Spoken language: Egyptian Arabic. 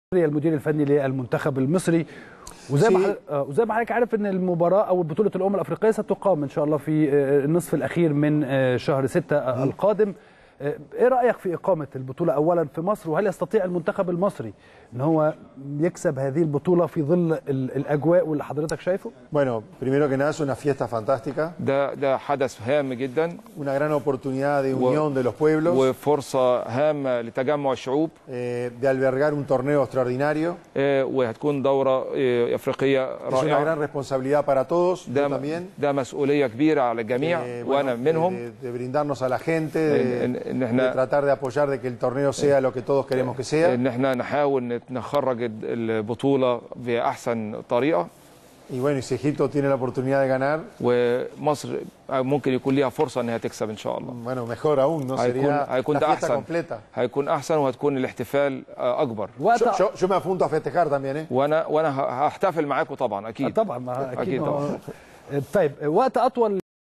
المدير الفني للمنتخب المصري وزي ما سي- حضرتك- آه، وزي ما حضرتك عارف ان المباراه او بطوله الامم الافريقيه ستقام ان شاء الله في آه، النصف الاخير من آه، شهر 6 القادم آه، ايه رايك في اقامه البطوله اولا في مصر وهل يستطيع المنتخب المصري ان هو يكسب هذه البطوله في ظل ال- الاجواء واللي حضرتك شايفه Bueno, primero que nada es una fiesta fantástica, ده ده حدث هام جدا una gran oportunidad de و- unión de los pueblos, وفرصة هامة لتجمع الشعوب eh, de albergar un torneo extraordinario. آه، وهتكون دورة آه، أفريقية Es una gran رائعة responsabilidad para todos, yo ده también. ده مسؤولية كبيرة على الجميع eh, bueno, وأنا de- منهم de, de brindarnos a la gente, de, En- en- en de احنا- tratar de apoyar de que el torneo sea lo que todos queremos que sea. إن احنا نحاول نت- نخرج البطولة بأحسن طريقة Y bueno, y si Egipto tiene la oportunidad de ganar, ومصر ممكن يكون ليها فرصة إنها تكسب إن شاء الله bueno, mejor aún, ¿no? هيكون Sería هيكون la ده fiesta أحسن completa. هيكون أحسن وهتكون الاحتفال آه، أكبر وقت Yo, yo- yo me apunto a festejar también, ¿eh? وأنا وأنا ه- هحتفل معاكم طبعا آه، أكيد طبعا ما اكيد أكيد ما هو- طبعا. آه، طيب وقت اطول